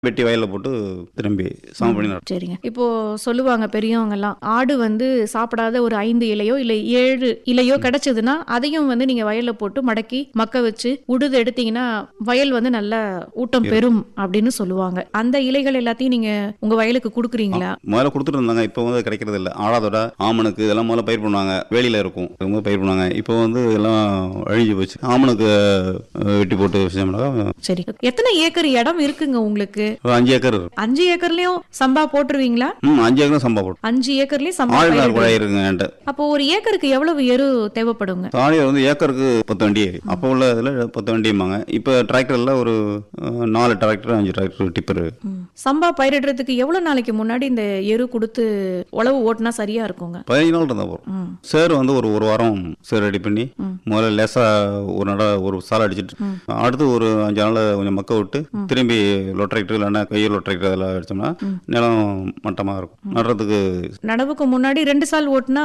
வெட்டி வயலில் போட்டு திரும்பி சமம் பண்ணி நடுறோம் சரிங்க இப்போ சொல்லுவாங்க பெரியவங்க எல்லாம் ஆடு வந்து சாப்பிடாத ஒரு ஐந்து இலையோ இல்ல ஏழு இலையோ கிடைச்சதுன்னா அதையும் வந்து நீங்க வயல்ல போட்டு மடக்கி மக்க வச்சு உழுது எடுத்தீங்கன்னா வயல் வந்து நல்ல ஊட்டம் பெறும் அப்படின்னு சொல்லுவாங்க அந்த இலைகள் எல்லாத்தையும் நீங்க உங்க வயலுக்கு கொடுக்குறீங்களா முதல்ல கொடுத்துட்டு இருந்தாங்க இப்போ வந்து கிடைக்கிறது இல்லை ஆடாதோட ஆமணுக்கு இதெல்லாம் முதல்ல பயிர் பண்ணுவாங்க வேலியில் இருக்கும் ரொம்ப பயிர் பண்ணுவாங்க இப்போ வந்து எல்லாம் அழிஞ்சு போச்சு ஆமணுக்கு அஹ், வெட்டி போட்டு வச்சோம்னா சரி எத்தனை ஏக்கர் இடம் இருக்குங்க உங்களுக்கு ஒரு அஞ்சு ஏக்கர் இருக்கும் அஞ்சு ஏக்கர்லயும் சம்பா போட்டுருவீங்களா ம் அஞ்சு ஏக்கர் சம்பா போட்டு அஞ்சு ஏக்கர்லயும் சம்பா ஆழ்நார் பயிரிடுவீங்க. கூட இருக்குங்க என்கிட்ட அப்போ ஒரு ஏக்கருக்கு எவ்வளவு எரு தேவைப்படுங்க தானியம் வந்து ஏக்கருக்கு பத்து வண்டி அப்போ உள்ள இதில் பத்து வண்டிம்பாங்க இப்போ டிராக்டரில் ஒரு அஹ், நாலு டிராக்டர் அஞ்சு டிராக்டர் டிப்பர் ம். சம்பா பயிரிடுறதுக்கு எவ்வளவு நாளைக்கு முன்னாடி இந்த எரு கொடுத்து உழவு ஓட்டுனா சரியா இருக்குங்க பதினஞ்சு நாள் இருந்தால் போகிறோம் ம். சேர் வந்து ஒரு ஒரு வாரம் சேர் ரெடி பண்ணி முதல்ல லேசாக ஒரு நட ஒரு சாலை அடிச்சிட்டு அடுத்து ஒரு அஞ்சு நாள் கொஞ்சம் மக்க விட்டு திரும்பி லொட்ராக்டர் இல்லைன்னா கையில் லொட்ராக்டர் அதெல்லாம் அடிச்சோம்னா நிலம் மட்டமாக இருக்கும் நடுறதுக்கு நடவுக்கு முன்னாடி ரெண்டு சால் ஓட்டுனா